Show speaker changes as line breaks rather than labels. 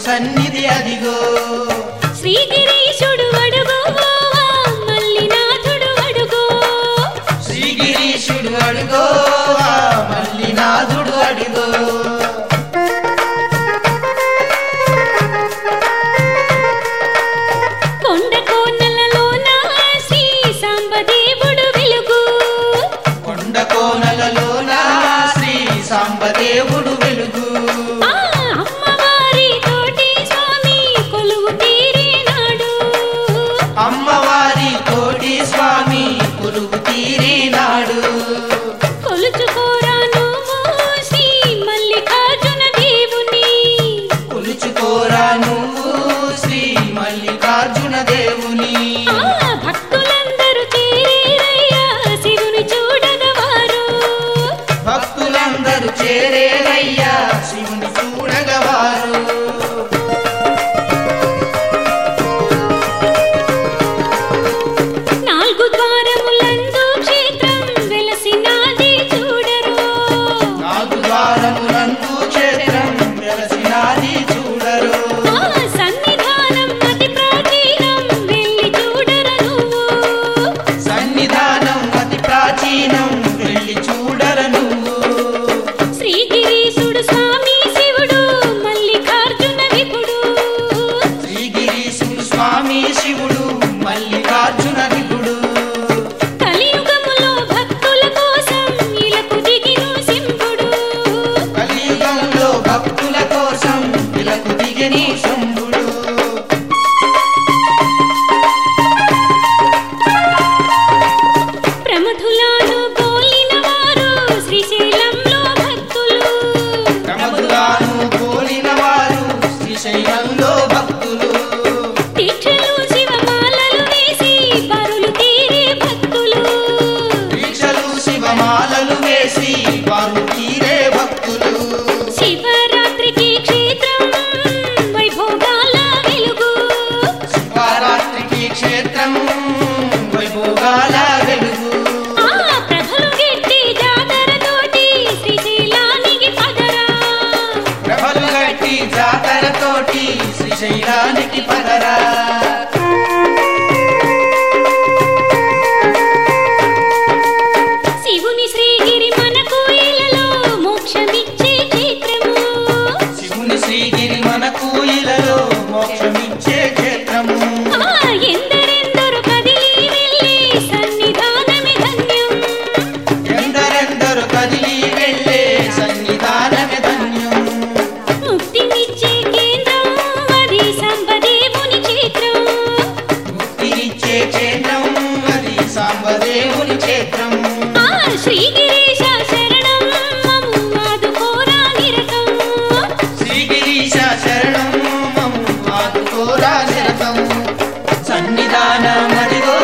సన్నిధి అదిగో
శ్రీగిరీశుడు అడుగు మల్లినాథుడు అడుగు
శ్రీగిరీశుడు అడుగో ఆ మల్లినాథుడు అడుగో
కొండ కోనలలోన శ్రీ సాంబదేవుడు వెలుగు
కొండ కోనలలోన శ్రీ సాంబదేవుడు వెలుగు
ఆ అమ్మవారి తోటి స్వామి కొలువు తీరినాడు
అమ్మవారి తోటి స్వామి కొలువు తీరినాడు
కొలుచుకోరా నువ్వు శ్రీ మల్లికార్జున దేవుని
కొలుచుకోరా నువ్వు శ్రీ మల్లికార్జున దేవుని
ఆ భక్తులందరూ చేరేరయ్యా శివుని చూడగవారు
భక్తులందరూ చేరేరయ్యా శివుని చూడగవారు
నాలుగు ద్వారములందు క్షేత్రం వెలసినాది చూడరు
నాలుగు ద్వారములందు క్షేత్రం వెలసినాది చూడరు
ఆ సన్నిధానం అతి ప్రాచీనం వెళ్ళి చూడరు నువ్వు
సన్నిధానం అతి ప్రాచీనం వెళ్ళి చూడర నువ్వు
శ్రీగిరీశుడు స్వామి శివుడు మల్లికార్జున విపుడు
శ్రీగిరీశుడు స్వామి శివుడు మల్లికార్జున విపుడు
కలియుగములో భక్తుల కోసం ఇలకు దిగిను సింపుడు
కలియుగంలో భక్తుల కోసం ఇలకు దిగని శంభుడు
ప్రమథులాను పోలిన వారు శ్రీశైలంలో భక్తులు
ప్రమదులాను పోలిన వారు శ్రీశైలంలో భక్తులు
దీక్షలు శివమాలలు వేసి పరులు తీరే భక్తులు
దీక్షలు శివమాలలు వేసి వారు తీరే భక్తులు
శివరాత్రికి క్షేత్రం వైభోగాల వెలుగు
శివరాత్రికి క్షేత్రం వైభోగాల వెలుగు
ఆ ప్రభలు గెట్టి జాతరతోటి శ్రీశైలానికి పదరా
ప్రభలు గట్టి జాతరతోటి శ్రీశైలానికి పదరా
శివుని శ్రీగిరి మనకు ఇలలో మోక్షమిచ్చే క్షేత్రము
శివుని శ్రీగిరి మనకు ఇలలో మోక్షమిచ్చే క్షేత్రము
ఆ ఎందరెందరు కదిలి వెళ్ళే సన్నిధానమి ధన్యం
ఎందరెందరు కదిలి వెళ్ళే సన్నిధానమే ధన్యం
ముక్తినిచ్చే కేంద్రం అది సంబదేవుని క్షేత్రం
ముక్తినిచ్చే క్షేత్రం అది సాంబదేవుని క్షేత్రం
ఆ శ్రీగిరీశ శరణం మమ్ము ఆదుకోరా నిరతం
శ్రీగిరీశ శరణం మమ్ము ఆదుకోరా నిరతం సన్నిధానమదిగో